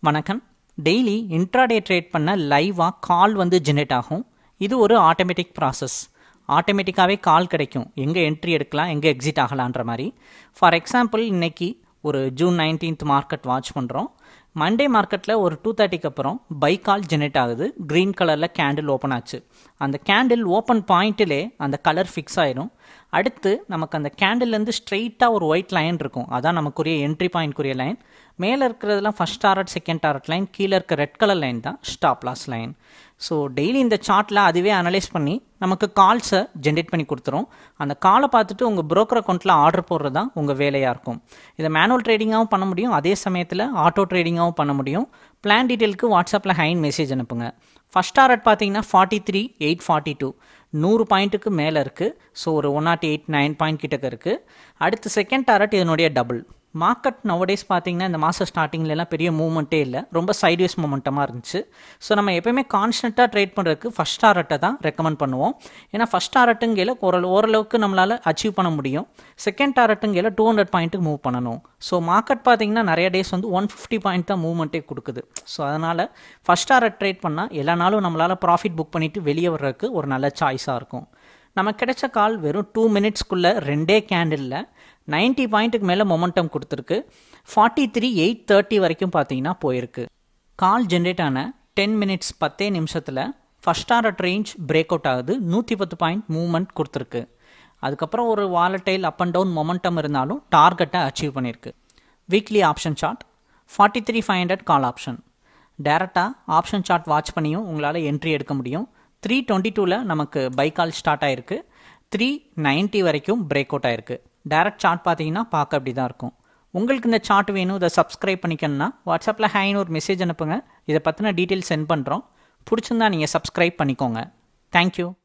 வணக்கம் daily intraday trade பண்ண லைவாக கால் வந்து ஜெனரேட் ஆகும் இது ஒரு ஆட்டோமேட்டிக் ப்ராசஸ் ஆட்டோமேட்டிக்காகவே கால் கிடைக்கும் எங்கே என்ட்ரி எடுக்கலாம் எங்கே எக்ஸிட் ஆகலான்ற மாதிரி ஃபார் எக்ஸாம்பிள் இன்னைக்கு ஒரு ஜூன் நைன்டீன்த் மார்க்கெட் வாட்ச் பண்ணுறோம் மண்டே மார்க்கெட்டில் ஒரு டூ தேர்ட்டிக்கு அப்புறம் பை கால் ஜெனரேட் ஆகுது க்ரீன் கலரில் கேண்டில் ஓப்பன் ஆச்சு அந்த கேண்டில் ஓப்பன் பாயிண்ட்டிலே அந்த கலர் ஃபிக்ஸ் ஆயிரும் அடுத்து நமக்கு அந்த கேண்டில்லேருந்து ஸ்ட்ரெயிட்டாக ஒரு ஒயிட் லைன் இருக்கும் அதான் நமக்குரிய என்ட்ரி பாயிண்ட்க்குரிய லைன் மேலே இருக்கிறதுலாம் first target second target line கீழே இருக்க ரெட் கலர் லைன் தான் stop loss line so daily இந்த சார்ட்டில் அதுவே அனலைஸ் பண்ணி நமக்கு கால்ஸை ஜென்ரேட் பண்ணி கொடுத்துரும் அந்த காலை பார்த்துட்டு உங்கள் broker அக்கௌண்ட்டில் ஆர்டர் போடுறது தான் உங்கள் வேலையாக இருக்கும் இதை மேனுவல் ட்ரேடிங்காகவும் பண்ண முடியும் அதே சமயத்தில் ஆட்டோ ட்ரேடிங்காகவும் பண்ண முடியும் பிளான் டீட்டெயிலுக்கு வாட்ஸ்அப்பில் ஹைன் மெசேஜ் அனுப்புங்க ஃபஸ்ட் டாரட் பார்த்தீங்கன்னா forty three eight forty two நூறு பாயிண்ட்டுக்கு மேலே இருக்குது ஸோ ஒரு one nought eight nine point கிட்டக்க இருக்குது அடுத்து செகண்ட் டாரட் இதனுடைய டபுள் மார்க்கெட் நவடேஸ் பார்த்தீங்கன்னா இந்த மாதம் ஸ்டார்டிங்லலாம் பெரிய மூவ்மெண்ட்டே இல்லை ரொம்ப சைட்வேஸ் மூமெண்ட்டமாக இருந்துச்சு ஸோ நம்ம எப்பயுமே கான்ஸ்டண்ட்டாக ட்ரேட் பண்ணுறதுக்கு ஃபஸ்ட் டாரட்டை தான் ரெக்கமெண்ட் பண்ணுவோம் ஏன்னா ஃபஸ்ட் டாரட்டுங்கையில் ஓரளவு ஓரளவுக்கு நம்மளால் அச்சீவ் பண்ண முடியும் செகண்ட் டாரட்டுங்கையில் டூ ஹண்ட்ரட் பாயிண்ட்டுக்கு மூவ் பண்ணணும் ஸோ மார்க்கெட் பார்த்தீங்கன்னா நிறைய டேஸ் வந்து ஒன் ஃபிஃப்டி பாயிண்ட் தான் மூவ்மெண்ட்டே கொடுக்குது ஸோ அதனால் ஃபஸ்ட் டாரட் ட்ரேட் பண்ணால் எல்லா நாளும் நம்மளால் ப்ராஃபிட் புக் பண்ணிவிட்டு வெளியே வர்றதுக்கு ஒரு நல்ல சாய்ஸாக இருக்கும் நமக்கு கிடைச்ச கால் வெறும் டூ மினிட்ஸ்க்குள்ளே ரெண்டே கேண்டிலில் நைன்ட்டி பாயிண்ட்டுக்கு மேலே மொமெண்டம் கொடுத்துருக்கு ஃபார்ட்டி த்ரீ எயிட் தேர்ட்டி வரைக்கும் பார்த்தீங்கன்னா போயிருக்கு கால் ஜென்ரேட் ஆன டென் மினிட்ஸ் பத்தே நிமிஷத்தில் first target range break out ஆகுது நூற்றி பத்து பாயிண்ட் மூவ்மெண்ட் கொடுத்துருக்கு அதுக்கப்புறம் ஒரு volatile up and down momentum இருந்தாலும் டார்கெட்டை அச்சீவ் பண்ணியிருக்கு weekly option chart forty three five hundred call option டேரெக்டாக ஆப்ஷன் சார்ட் வாட்ச் பண்ணியும் உங்களால் என்ட்ரி எடுக்க முடியும் த்ரீ டுவெண்ட்டி டூவில் நமக்கு பை கால் ஸ்டார்ட் ஆயிருக்கு த்ரீ நைன்ட்டி வரைக்கும் பிரேக் அவுட் ஆயிருக்கு டேரக்ட் சார்ட் பார்த்தீங்கன்னா பார்க்க அப்படி தான் இருக்கும் உங்களுக்கு இந்த சார்ட் வேணும் இதை சப்ஸ்கிரைப் பண்ணிக்கணும்னா வாட்ஸ்அப்பில் ஹைன்னு ஒரு மெசேஜ் அனுப்புங்க இதை பற்றின டீட்டெயில்ஸ் சென்ட் பண்ணுறோம் பிடிச்சிருந்தா நீங்கள் சப்ஸ்கிரைப் பண்ணிக்கோங்க தேங்க்யூ